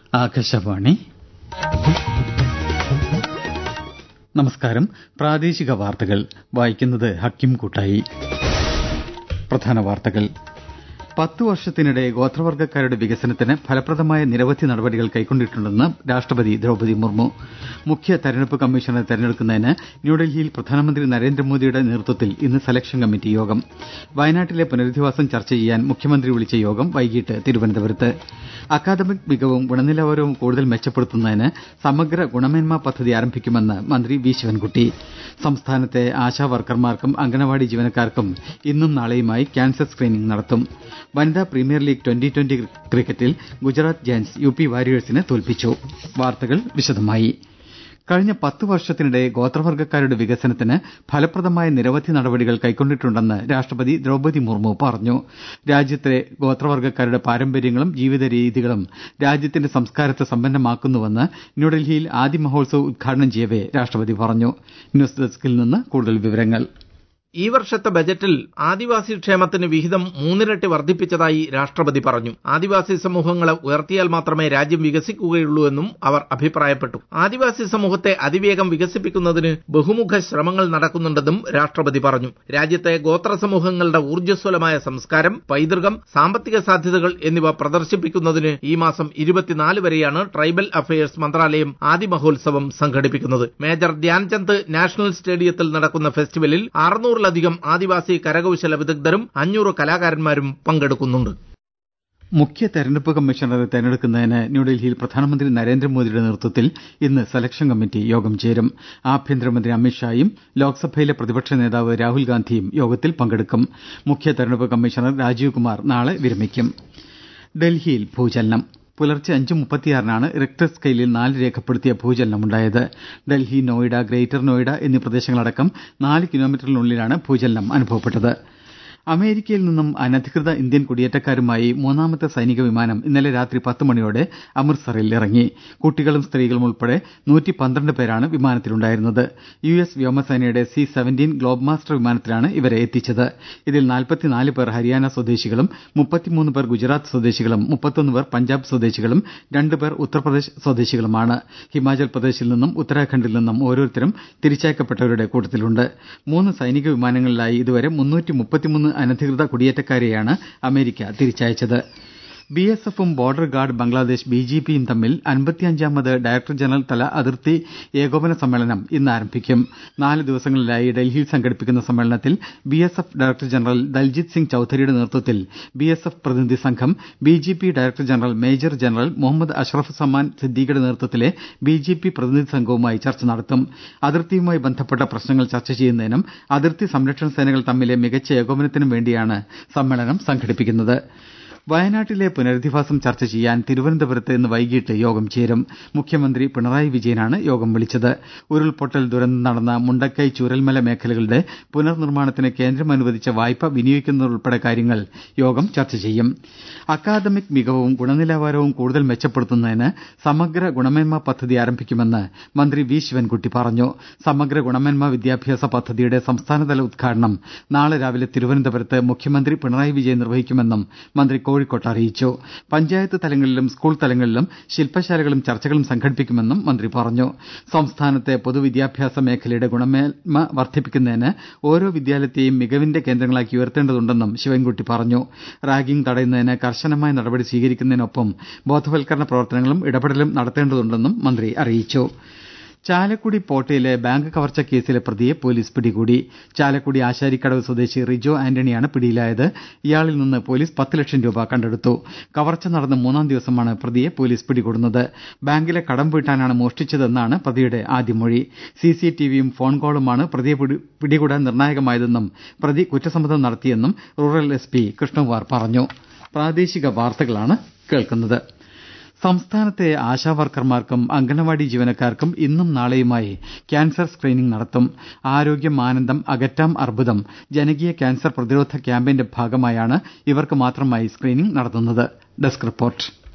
ആകാശവാണി നമസ്കാരം പ്രാദേശിക വാർത്തകൾ വായിക്കുന്നത് ഹക്കിം കൂട്ടായി പ്രധാന വാർത്തകൾ പത്തു വർഷത്തിനിടെ ഗോത്രവർഗ്ഗക്കാരുടെ വികസനത്തിന് ഫലപ്രദമായ നിരവധി നടപടികൾ കൈക്കൊണ്ടിട്ടുണ്ടെന്ന് രാഷ്ട്രപതി ദ്രൌപദി മുർമു മുഖ്യ തെരഞ്ഞെടുപ്പ് കമ്മീഷണറെ തെരഞ്ഞെടുക്കുന്നതിന് ന്യൂഡൽഹിയിൽ പ്രധാനമന്ത്രി നരേന്ദ്രമോദിയുടെ നേതൃത്വത്തിൽ ഇന്ന് സെലക്ഷൻ കമ്മിറ്റി യോഗം വയനാട്ടിലെ പുനരധിവാസം ചർച്ച ചെയ്യാൻ മുഖ്യമന്ത്രി വിളിച്ച യോഗം വൈകിട്ട് തിരുവനന്തപുരത്ത് അക്കാദമിക് മികവും ഗുണനിലവാരവും കൂടുതൽ മെച്ചപ്പെടുത്തുന്നതിന് സമഗ്ര ഗുണമേന്മാ പദ്ധതി ആരംഭിക്കുമെന്ന് മന്ത്രി വി ശിവൻകുട്ടി സംസ്ഥാനത്തെ ആശാ വർക്കർമാർക്കും അംഗനവാടി ജീവനക്കാർക്കും ഇന്നും നാളെയുമായി ക്യാൻസർ സ്ക്രീനിംഗ് നടത്തും വനിതാ പ്രീമിയർ ലീഗ് ട്വന്റി ട്വന്റി ക്രിക്കറ്റിൽ ഗുജറാത്ത് ജയന്റ്സ് യു പി വാരിയേഴ്സിനെ തോൽപ്പിച്ചു വാർത്തകൾ വിശദമായി കഴിഞ്ഞ പത്തു വർഷത്തിനിടെ ഗോത്രവർഗ്ഗക്കാരുടെ വികസനത്തിന് ഫലപ്രദമായ നിരവധി നടപടികൾ കൈക്കൊണ്ടിട്ടുണ്ടെന്ന് രാഷ്ട്രപതി ദ്രൌപദി മുർമു പറഞ്ഞു രാജ്യത്തെ ഗോത്രവർഗ്ഗക്കാരുടെ പാരമ്പര്യങ്ങളും ജീവിതരീതികളും രാജ്യത്തിന്റെ സംസ്കാരത്തെ സമ്പന്നമാക്കുന്നുവെന്ന് ന്യൂഡൽഹിയിൽ ആദി മഹോത്സവ് ഉദ്ഘാടനം ചെയ്യവെ രാഷ്ട്രപതി പറഞ്ഞു ന്യൂസ് ഡെസ്കിൽ നിന്ന് കൂടുതൽ വിവരങ്ങൾ ഈ വർഷത്തെ ബജറ്റിൽ ആദിവാസി ക്ഷേമത്തിന് വിഹിതം മൂന്നിരട്ടി വർദ്ധിപ്പിച്ചതായി രാഷ്ട്രപതി പറഞ്ഞു ആദിവാസി സമൂഹങ്ങളെ ഉയർത്തിയാൽ മാത്രമേ രാജ്യം വികസിക്കുകയുള്ളൂ എന്നും അവർ അഭിപ്രായപ്പെട്ടു ആദിവാസി സമൂഹത്തെ അതിവേഗം വികസിപ്പിക്കുന്നതിന് ബഹുമുഖ ശ്രമങ്ങൾ നടക്കുന്നുണ്ടെന്നും രാഷ്ട്രപതി പറഞ്ഞു രാജ്യത്തെ ഗോത്ര സമൂഹങ്ങളുടെ ഊർജ്ജസ്വലമായ സംസ്കാരം പൈതൃകം സാമ്പത്തിക സാധ്യതകൾ എന്നിവ പ്രദർശിപ്പിക്കുന്നതിന് ഈ മാസം ഇരുപത്തിനാല് വരെയാണ് ട്രൈബൽ അഫയേഴ്സ് മന്ത്രാലയം ആദി മഹോത്സവം സംഘടിപ്പിക്കുന്നത് മേജർ ധ്യാൻചന്ദ് നാഷണൽ സ്റ്റേഡിയത്തിൽ നടക്കുന്ന ഫെസ്റ്റിവലിൽ അറുന്നൂറ് നൂറിലധികം ആദിവാസി കരകൌശല വിദഗ്ധരും അഞ്ഞൂറ് കലാകാരന്മാരും പങ്കെടുക്കുന്നുണ്ട് മുഖ്യ തെരഞ്ഞെടുപ്പ് കമ്മീഷണറെ തെരഞ്ഞെടുക്കുന്നതിന് ന്യൂഡൽഹിയിൽ പ്രധാനമന്ത്രി നരേന്ദ്രമോദിയുടെ നേതൃത്വത്തിൽ ഇന്ന് സെലക്ഷൻ കമ്മിറ്റി യോഗം ചേരും ആഭ്യന്തരമന്ത്രി അമിത്ഷായും ലോക്സഭയിലെ പ്രതിപക്ഷ നേതാവ് രാഹുൽ ഗാന്ധിയും യോഗത്തിൽ പങ്കെടുക്കും മുഖ്യ തെരഞ്ഞെടുപ്പ് കമ്മീഷണർ രാജീവ് കുമാർ നാളെ വിരമിക്കും ഡൽഹിയിൽ ഭൂചലനം പുലർച്ചെ അഞ്ച് മുപ്പത്തിയാറിനാണ് റിക്ടർ സ്കെയിലിൽ നാല് രേഖപ്പെടുത്തിയ ഭൂചലനമുണ്ടായത് ഡൽഹി നോയിഡ ഗ്രേറ്റർ നോയിഡ എന്നീ പ്രദേശങ്ങളടക്കം നാല് കിലോമീറ്ററിനുള്ളിലാണ് ഭൂചലനം അനുഭവപ്പെട്ടത് അമേരിക്കയിൽ നിന്നും അനധികൃത ഇന്ത്യൻ കുടിയേറ്റക്കാരുമായി മൂന്നാമത്തെ സൈനിക വിമാനം ഇന്നലെ രാത്രി പത്ത് മണിയോടെ അമൃത്സറിൽ ഇറങ്ങി കുട്ടികളും സ്ത്രീകളും ഉൾപ്പെടെ നൂറ്റി പന്ത്രണ്ട് പേരാണ് വിമാനത്തിലുണ്ടായിരുന്നത് യു എസ് വ്യോമസേനയുടെ സി സെവന്റീൻ ഗ്ലോബ് മാസ്റ്റർ വിമാനത്തിലാണ് ഇവരെ എത്തിച്ചത് ഇതിൽ നാൽപ്പത്തിനാല് പേർ ഹരിയാന സ്വദേശികളും മുപ്പത്തിമൂന്ന് പേർ ഗുജറാത്ത് സ്വദേശികളും മുപ്പത്തൊന്ന് പേർ പഞ്ചാബ് സ്വദേശികളും രണ്ട് പേർ ഉത്തർപ്രദേശ് സ്വദേശികളുമാണ് ഹിമാചൽ പ്രദേശിൽ നിന്നും ഉത്തരാഖണ്ഡിൽ നിന്നും ഓരോരുത്തരും തിരിച്ചയക്കപ്പെട്ടവരുടെ കൂട്ടത്തിലുണ്ട് മൂന്ന് സൈനിക വിമാനങ്ങളിലായി ഇതുവരെ മുന്നൂറ്റി മുപ്പത്തിമൂന്ന് അനധികൃത കുടിയേറ്റക്കാരെയാണ് അമേരിക്ക തിരിച്ചയച്ചത് ബി എസ് എഫും border guard Bangladesh B J പിയും തമ്മിൽ അൻപത്തിയഞ്ചാമത് ഡയറക്ടർ ജനറൽ തല അതിർത്തി ഏകോപന സമ്മേളനം ഇന്ന് ആരംഭിക്കും നാല് ദിവസങ്ങളിലായി ഡൽഹിയിൽ സംഘടിപ്പിക്കുന്ന സമ്മേളനത്തിൽ B S F director general Daljit Singh ചൌധരിയുടെ നേതൃത്വത്തിൽ ബി എസ് എഫ് പ്രതിനിധി സംഘം B J P director general major general Muhammad Ashraf Samman സിദ്ദീഖിയുടെ നേതൃത്വത്തിലെ ബി ജെ പി പ്രതിനിധി സംഘവുമായി ചർച്ച നടത്തും അതിർത്തിയുമായി ബന്ധപ്പെട്ട പ്രശ്നങ്ങൾ ചർച്ച ചെയ്യുന്നതിനും അതിർത്തി സംരക്ഷണ സേനകൾ തമ്മിലെ മികച്ച ഏകോപനത്തിനും വേണ്ടിയാണ് സമ്മേളനം സംഘടിപ്പിക്കുന്നത് വയനാട്ടിലെ പുനരധിവാസം ചർച്ച ചെയ്യാൻ തിരുവനന്തപുരത്ത് ഇന്ന് വൈകിട്ട് യോഗം ചേരും മുഖ്യമന്ത്രി പിണറായി വിജയനാണ് യോഗം വിളിച്ചത് ഉരുൾപൊട്ടൽ ദുരന്തം നടന്ന മുണ്ടക്കൈ ചൂരൽമല മേഖലകളുടെ പുനർനിർമ്മാണത്തിന് കേന്ദ്രം അനുവദിച്ച വായ്പ വിനിയോഗിക്കുന്നതുൾപ്പെടെ കാര്യങ്ങൾ യോഗം ചർച്ച ചെയ്യും അക്കാദമിക് മികവും ഗുണനിലവാരവും കൂടുതൽ മെച്ചപ്പെടുത്തുന്നതിന് സമഗ്ര ഗുണമേന്മ പദ്ധതി ആരംഭിക്കുമെന്ന് മന്ത്രി വി ശിവൻകുട്ടി പറഞ്ഞു സമഗ്ര ഗുണമേന്മ വിദ്യാഭ്യാസ പദ്ധതിയുടെ സംസ്ഥാനതല ഉദ്ഘാടനം നാളെ രാവിലെ തിരുവനന്തപുരത്ത് മുഖ്യമന്ത്രി പിണറായി വിജയൻ നിർവഹിക്കുമെന്നും മന്ത്രി കോഴിക്കോട്ട് അറിയിച്ചു പഞ്ചായത്ത് തലങ്ങളിലും സ്കൂൾ തലങ്ങളിലും ശില്പശാലകളും ചർച്ചകളും സംഘടിപ്പിക്കുമെന്നും മന്ത്രി പറഞ്ഞു സംസ്ഥാനത്തെ പൊതുവിദ്യാഭ്യാസ മേഖലയുടെ ഗുണമേന്മ വർദ്ധിപ്പിക്കുന്നതിന് ഓരോ വിദ്യാലയത്തെയും മികവിന്റെ കേന്ദ്രങ്ങളാക്കി ഉയർത്തേണ്ടതുണ്ടെന്നും ശിവൻകുട്ടി പറഞ്ഞു റാഗിംഗ് തടയുന്നതിന് കർശനമായ നടപടി സ്വീകരിക്കുന്നതിനൊപ്പം ബോധവൽക്കരണ പ്രവർത്തനങ്ങളും ഇടപെടലും നടത്തേണ്ടതുണ്ടെന്നും മന്ത്രി അറിയിച്ചു ചാലക്കുടി പോട്ടയിലെ ബാങ്ക് കവർച്ച കേസിലെ പ്രതിയെ പോലീസ് പിടികൂടി ചാലക്കുടി ആശാരിക്കടവ് സ്വദേശി റിജോ ആന്റണിയാണ് പിടിയിലായത് ഇയാളിൽ നിന്ന് പോലീസ് പത്ത് ലക്ഷം രൂപ കണ്ടെടുത്തു കവർച്ച നടന്ന മൂന്നാം ദിവസമാണ് പ്രതിയെ പോലീസ് പിടികൂടുന്നത് ബാങ്കിലെ കടം വീട്ടാനാണ് മോഷ്ടിച്ചതെന്നാണ് പ്രതിയുടെ ആദ്യമൊഴി സി സി ടി വിയും ഫോൺ കോളുമാണ് പ്രതിയെ പിടികൂടാൻ നിർണായകമായതെന്നും പ്രതി കുറ്റസമ്മതം നടത്തിയെന്നും റൂറൽ എസ് പി കൃഷ്ണകുമാർ പറഞ്ഞു പ്രാദേശിക വാർത്തകളാണ് കേൾക്കുന്നത് സംസ്ഥാനത്തെ ആശാവർക്കർമാർക്കും അംഗനവാടി ജീവനക്കാർക്കും ഇന്നും നാളെയുമായി ക്യാൻസർ സ്ക്രീനിംഗ് നടത്തും ആരോഗ്യം ആനന്ദം അകറ്റാം അർബുദം ജനകീയ ക്യാൻസർ പ്രതിരോധ ക്യാമ്പയിന്റെ ഭാഗമായാണ് ഇവർക്ക് മാത്രമായി സ്ക്രീനിംഗ് നടത്തുന്നത് ഡെസ്ക് റിപ്പോർട്ട്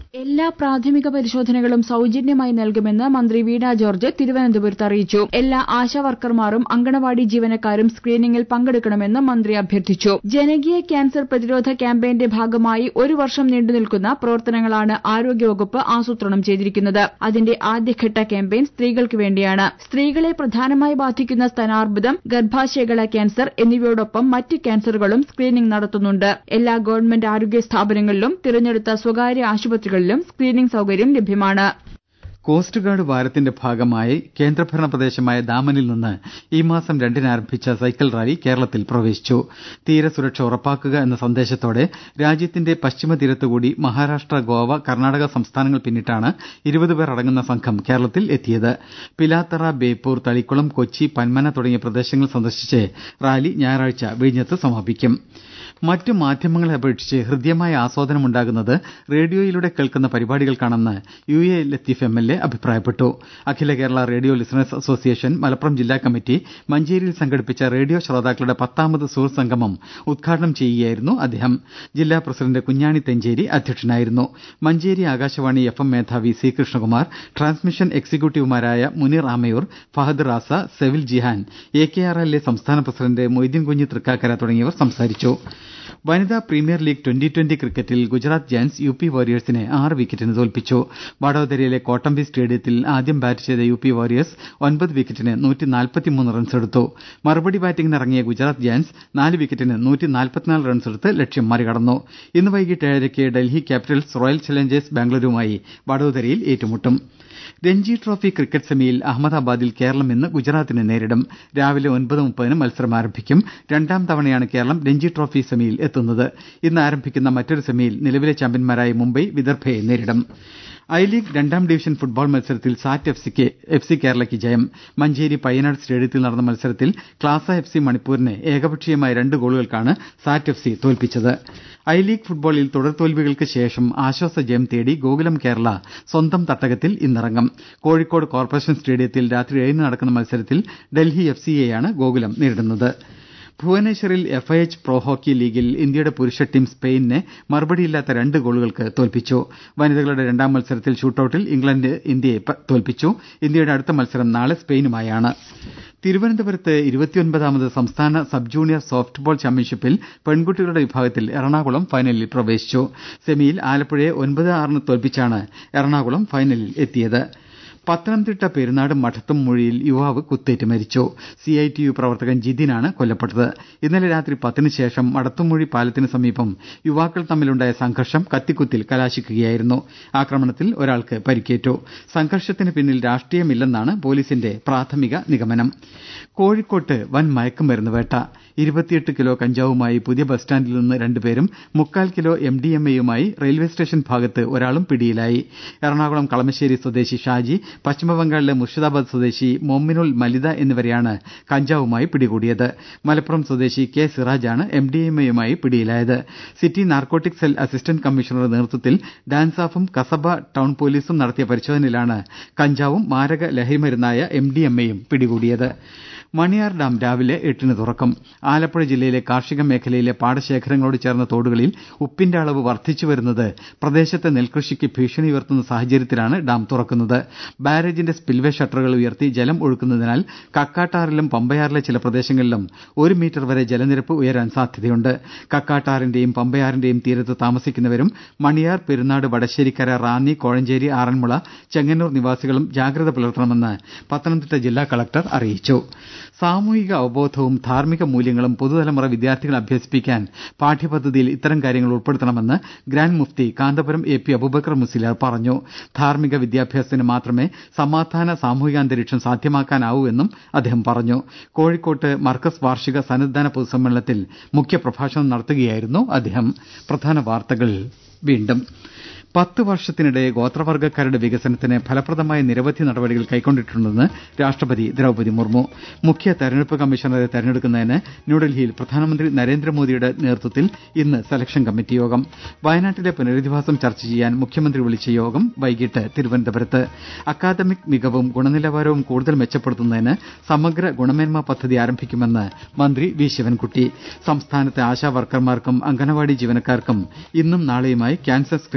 എല്ലാ പ്രാഥമിക പരിശോധനകളും സൌജന്യമായി നൽകുമെന്ന് മന്ത്രി വീണ ജോർജ് തിരുവനന്തപുരത്ത് അറിയിച്ചു എല്ലാ ആശാവർക്കർമാരും അങ്കണവാടി ജീവനക്കാരും സ്ക്രീനിംഗിൽ പങ്കെടുക്കണമെന്ന് മന്ത്രി അഭ്യർത്ഥിച്ചു ജനകീയ ക്യാൻസർ പ്രതിരോധ ക്യാമ്പയിന്റെ ഭാഗമായി ഒരു വർഷം നീണ്ടുനിൽക്കുന്ന പ്രവർത്തനങ്ങളാണ് ആരോഗ്യവകുപ്പ് ആസൂത്രണം ചെയ്തിരിക്കുന്നത് അതിന്റെ ആദ്യഘട്ട ക്യാമ്പയിൻ സ്ത്രീകൾക്ക് വേണ്ടിയാണ് സ്ത്രീകളെ പ്രധാനമായി ബാധിക്കുന്ന സ്തനാർബുദം ഗർഭാശയകള ക്യാൻസർ എന്നിവയോടൊപ്പം മറ്റ് ക്യാൻസറുകളും സ്ക്രീനിംഗ് നടത്തുന്നുണ്ട് എല്ലാ ഗവൺമെന്റ് ആരോഗ്യ സ്ഥാപനങ്ങളിലും തിരഞ്ഞെടുത്ത സ്വകാര്യ ആശുപത്രികളിലും സ്ക്രീനിംഗ് സൌകര്യം ലഭ്യമാണ് കോസ്റ്റ് ഗാർഡ് വാരത്തിന്റെ ഭാഗമായി കേന്ദ്രഭരണ പ്രദേശമായ ദാമനിൽ നിന്ന് ഈ മാസം രണ്ടിന് ആരംഭിച്ച സൈക്കിൾ റാലി കേരളത്തിൽ പ്രവേശിച്ചു തീരസുരക്ഷ ഉറപ്പാക്കുക എന്ന സന്ദേശത്തോടെ രാജ്യത്തിന്റെ പശ്ചിമ തീരത്തുകൂടി മഹാരാഷ്ട്ര ഗോവ കർണാടക സംസ്ഥാനങ്ങൾ പിന്നിട്ടാണ് ഇരുപത് പേർ അടങ്ങുന്ന സംഘം കേരളത്തിൽ എത്തിയത് പിലാത്തറ ബേപ്പൂർ തളിക്കുളം കൊച്ചി പന്മന തുടങ്ങിയ പ്രദേശങ്ങൾ സന്ദർശിച്ച് റാലി ഞായറാഴ്ച വിഴിഞ്ഞത്ത് സമാപിക്കും മറ്റു മാധ്യമങ്ങളെ അപേക്ഷിച്ച് ഹൃദ്യമായ ആസ്വാദനമുണ്ടാകുന്നത് റേഡിയോയിലൂടെ കേൾക്കുന്ന പരിപാടികൾക്കാണെന്ന് U A Latheef M L A അഭിപ്രായപ്പെട്ടു Akhila Kerala radio listeners association Malappuram ജില്ലാ കമ്മിറ്റി മഞ്ചേരിയിൽ സംഘടിപ്പിച്ച റേഡിയോ ശ്രോതാക്കളുടെ പത്താമത് സുഹൃത്ത് സംഗമം ഉദ്ഘാടനം ചെയ്യുകയായിരുന്നു അദ്ദേഹം ജില്ലാ പ്രസിഡന്റ് കുഞ്ഞാണി തെഞ്ചേരി അധ്യക്ഷനായിരുന്നു മഞ്ചേരി ആകാശവാണി എഫ് എം മേധാവി സി കൃഷ്ണകുമാർ ട്രാൻസ്മിഷൻ എക്സിക്യൂട്ടീവുമാരായ Muneer Amayur Fahad Raza Sevil Jihan A K R L A സംസ്ഥാന പ്രസിഡന്റ് മൊയ്തീൻ കുഞ്ഞി തൃക്കാക്കര തുടങ്ങിയവർ സംസാരിച്ചു വനിതാ പ്രീമിയർ ലീഗ് ട്വന്റി ട്വന്റി ക്രിക്കറ്റിൽ ഗുജറാത്ത് ജയന്റ്സ് യു പി വാരിയേഴ്സിനെ ആറ് വിക്കറ്റിന് തോൽപ്പിച്ചു വഡോദരയിലെ കോട്ടമ്പി സ്റ്റേഡിയത്തിൽ ആദ്യം ബാറ്റ് ചെയ്ത യു പി വാരിയേഴ്സ് ഒൻപത് വിക്കറ്റിന് റൺസെടുത്തു മറുപടി ബാറ്റിംഗിനിറങ്ങിയ ഗുജറാത്ത് ജയന്റ്സ് നാല് വിക്കറ്റിന് റൺസെടുത്ത് ലക്ഷ്യം മറികടന്നു ഇന്ന് വൈകിട്ട് ഏഴരയ്ക്ക് ഡൽഹി ക്യാപിറ്റൽസ് റോയൽ ചലഞ്ചേഴ്സ് ബാംഗ്ലൂരുമായി വഡോദരയിൽ ഏറ്റുമുട്ടും രഞ്ജി ട്രോഫി ക്രിക്കറ്റ് സെമിയിൽ അഹമ്മദാബാദിൽ കേരളം ഇന്ന് ഗുജറാത്തിനെ നേരിടും രാവിലെ ഒൻപത് മുപ്പതിന് മത്സരം ആരംഭിക്കും രണ്ടാം തവണയാണ് കേരളം രഞ്ജി ട്രോഫി സെമിയിൽ എത്തുന്നത് ഇന്ന് ആരംഭിക്കുന്ന മറ്റൊരു സെമിയിൽ നിലവിലെ ചാമ്പ്യന്മാരായ മുംബൈ വിദർഭയെ നേരിടും ഐ ലീഗ് രണ്ടാം ഡിവിഷൻ ഫുട്ബോൾ മത്സരത്തിൽ സാറ്റ് എഫ് സി കേരളയ്ക്ക് ജയം മഞ്ചേരി പയ്യനാട് സ്റ്റേഡിയത്തിൽ നടന്ന മത്സരത്തിൽ ക്ലാസ എഫ് സി മണിപ്പൂരിനെ ഏകപക്ഷീയമായ രണ്ട് ഗോളുകൾക്കാണ് സാറ്റ് എഫ് സി തോൽപ്പിച്ചത് ഐ ലീഗ് ഫുട്ബോളിൽ തുടർ തോൽവികൾക്ക് ശേഷം ആശ്വാസ ജയം തേടി ഗോകുലം കേരള സ്വന്തം തട്ടകത്തിൽ ഇന്നിറങ്ങും കോഴിക്കോട് കോർപ്പറേഷൻ സ്റ്റേഡിയത്തിൽ രാത്രി ഏഴിന് നടക്കുന്ന മത്സരത്തിൽ ഡൽഹി എഫ് സിയെയാണ് ഗോകുലം നേരിടുന്നത് ഭുവനേശ്വറിൽ F I H pro hockey ലീഗിൽ ഇന്ത്യയുടെ പുരുഷ ടീം സ്പെയിനിനെ മറുപടിയില്ലാത്ത രണ്ട് ഗോളുകൾക്ക് തോൽപ്പിച്ചു വനിതകളുടെ രണ്ടാം മത്സരത്തിൽ ഷൂട്ടൌട്ടിൽ ഇംഗ്ലണ്ട് ഇന്ത്യയെ തോൽപ്പിച്ചു ഇന്ത്യയുടെ അടുത്ത മത്സരം നാളെ സ്പെയിനുമായാണ് തിരുവനന്തപുരത്ത് ഇരുപത്തിയൊൻപതാമത് സംസ്ഥാന സബ് ജൂനിയർ സോഫ്റ്റ്ബോൾ ചാമ്പ്യൻഷിപ്പിൽ പെൺകുട്ടികളുടെ വിഭാഗത്തിൽ എറണാകുളം ഫൈനലിൽ പ്രവേശിച്ചു സെമിയിൽ ആലപ്പുഴയെ ഒൻപത് ആറിന് തോൽപ്പിച്ചാണ് എറണാകുളം ഫൈനലിൽ എത്തിയത് പത്തനംതിട്ട പെരുന്നാട് മഠത്തും മൊഴിയിൽ യുവാവ് കുത്തേറ്റ് മരിച്ചു സി ഐ ടി യു പ്രവർത്തകൻ ജിതിനാണ് കൊല്ലപ്പെട്ടത് ഇന്നലെ രാത്രി പത്തിന് ശേഷം മടത്തുമൊഴി പാലത്തിന് സമീപം യുവാക്കൾ തമ്മിലുണ്ടായ സംഘർഷം കത്തിക്കുത്തിൽ കലാശിക്കുകയായിരുന്നു ആക്രമണത്തിൽ ഒരാൾക്ക് പരിക്കേറ്റു സംഘർഷത്തിന് പിന്നിൽ രാഷ്ട്രീയമില്ലെന്നാണ് പോലീസിന്റെ പ്രാഥമിക നിഗമനം കോഴിക്കോട്ട് വൻ മയക്കുമരുന്ന് വേട്ട ഇരുപത്തിയെട്ട് കിലോ കഞ്ചാവുമായി പുതിയ ബസ് സ്റ്റാൻഡിൽ നിന്ന് രണ്ടുപേരും മുക്കാൽ കിലോ എം ഡി എം എയുമായി റെയിൽവേ സ്റ്റേഷൻ ഭാഗത്ത് ഒരാളും പിടിയിലായി എറണാകുളം കളമശ്ശേരി സ്വദേശി ഷാജി പശ്ചിമബംഗാളിലെ മുർഷിദാബാദ് സ്വദേശി മൊമ്മിനുൽ മലിദ എന്നിവരെയാണ് കഞ്ചാവുമായി പിടികൂടിയത് മലപ്പുറം സ്വദേശി കെ സിറാജാണ് എം ഡി എം എയുമായി പിടിയിലായത് സിറ്റി നാർക്കോട്ടിക് സെൽ അസിസ്റ്റന്റ് കമ്മീഷണറുടെ നേതൃത്വത്തിൽ ഡാൻസാഫും കസബ ടൌൺ പോലീസും നടത്തിയ പരിശോധനയിലാണ് കഞ്ചാവും മാരക ലഹരിമരുന്നായ എം ഡി എം എയും പിടികൂടിയത് മണിയാർ ഡാം രാവിലെ എട്ടിന് തുറക്കും ആലപ്പുഴ ജില്ലയിലെ കാർഷിക മേഖലയിലെ പാടശേഖരങ്ങളോട് ചേർന്ന തോടുകളിൽ ഉപ്പിന്റെ അളവ് വർദ്ധിച്ചു വരുന്നത് പ്രദേശത്തെ നെൽകൃഷിക്ക് ഭീഷണി ഉയർത്തുന്ന സാഹചര്യത്തിലാണ് ഡാം തുറക്കുന്നത് ബാരേജിന്റെ സ്പിൽവേ ഷട്ടറുകൾ ഉയർത്തി ജലം ഒഴുക്കുന്നതിനാൽ കക്കാട്ടാറിലും പമ്പയാറിലെ ചില പ്രദേശങ്ങളിലും ഒരു മീറ്റർ വരെ ജലനിരപ്പ് ഉയരാൻ സാധ്യതയുണ്ട് കക്കാട്ടാറിന്റെയും പമ്പയാറിന്റെയും തീരത്ത് താമസിക്കുന്നവരും മണിയാർ പെരുന്നാട് വടശ്ശേരിക്കര റാന്നി കോഴഞ്ചേരി ആറന്മുള ചെങ്ങന്നൂർ നിവാസികളും ജാഗ്രത പുലർത്തണമെന്ന് പത്തനംതിട്ട ജില്ലാ കളക്ടർ അറിയിച്ചു സാമൂഹിക അവബോധവും ധാർമ്മിക മൂല്യങ്ങളും പുതുതലമുറ വിദ്യാർത്ഥികളെ അഭ്യസിപ്പിക്കാൻ പാഠ്യപദ്ധതിയിൽ ഇത്തരം കാര്യങ്ങൾ ഉൾപ്പെടുത്തണമെന്ന് ഗ്രാൻഡ് മുഫ്തി കാന്തപുരം എ പി അബൂബക്കർ മുസ്ലിയാർ പറഞ്ഞു ധാർമ്മിക വിദ്യാഭ്യാസത്തിന് മാത്രമേ സമാധാന സാമൂഹികാന്തരീക്ഷം സാധ്യമാക്കാനാവൂ എന്നും അദ്ദേഹം പറഞ്ഞു കോഴിക്കോട്ട് മർക്കസ് വാർഷിക സന്നദ്ധാന പൊതുസമ്മേളനത്തിൽ മുഖ്യപ്രഭാഷണം നടത്തുകയായിരുന്നു അദ്ദേഹം പ്രധാന വാർത്തകൾ വീണ്ടും പത്ത് വർഷത്തിനിടെ ഗോത്രവർഗ്ഗക്കാരുടെ വികസനത്തിന് ഫലപ്രദമായ നിരവധി നടപടികൾ കൈക്കൊണ്ടിട്ടുണ്ടെന്ന് രാഷ്ട്രപതി ദ്രൌപതി മുർമു മുഖ്യ തെരഞ്ഞെടുപ്പ് കമ്മീഷണറെ തെരഞ്ഞെടുക്കുന്നതിന് ന്യൂഡൽഹിയിൽ പ്രധാനമന്ത്രി നരേന്ദ്രമോദിയുടെ നേതൃത്വത്തിൽ ഇന്ന് സെലക്ഷൻ കമ്മിറ്റി യോഗം വയനാട്ടിലെ പുനരധിവാസം ചർച്ച ചെയ്യാൻ മുഖ്യമന്ത്രി വിളിച്ച യോഗം വൈകിട്ട് തിരുവനന്തപുരത്ത് അക്കാദമിക് മികവും ഗുണനിലവാരവും കൂടുതൽ മെച്ചപ്പെടുത്തുന്നതിന് സമഗ്ര ഗുണമേന്മ പദ്ധതി ആരംഭിക്കുമെന്ന് മന്ത്രി വി ശിവൻകുട്ടി സംസ്ഥാനത്തെ ആശാ വർക്കർമാർക്കും അംഗനവാടി ജീവനക്കാർക്കും ഇന്നും നാളെയുമായി ക്യാൻസർ സ്ക്രീനിംഗ് നടത്തും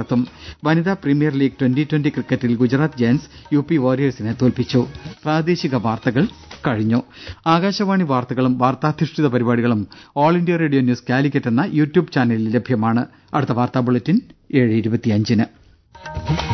നടത്തും വനിതാ പ്രീമിയർ ലീഗ് ട്വന്റി ട്വന്റി ക്രിക്കറ്റിൽ ഗുജറാത്ത് ജയന്റ്സ് യു പി വാരിയേഴ്സിനെ തോൽപ്പിച്ചു പ്രാദേശിക വാർത്തകൾ കഴിഞ്ഞു ആകാശവാണി വാർത്തകളും വാർത്താധിഷ്ഠിത പരിപാടികളും all India radio news Calicut എന്ന യൂട്യൂബ് ചാനലിൽ ലഭ്യമാണ് അടുത്ത വാർത്താ ബുള്ളറ്റിൻ ഏഴ് ഇരുപത്തിയഞ്ചിന്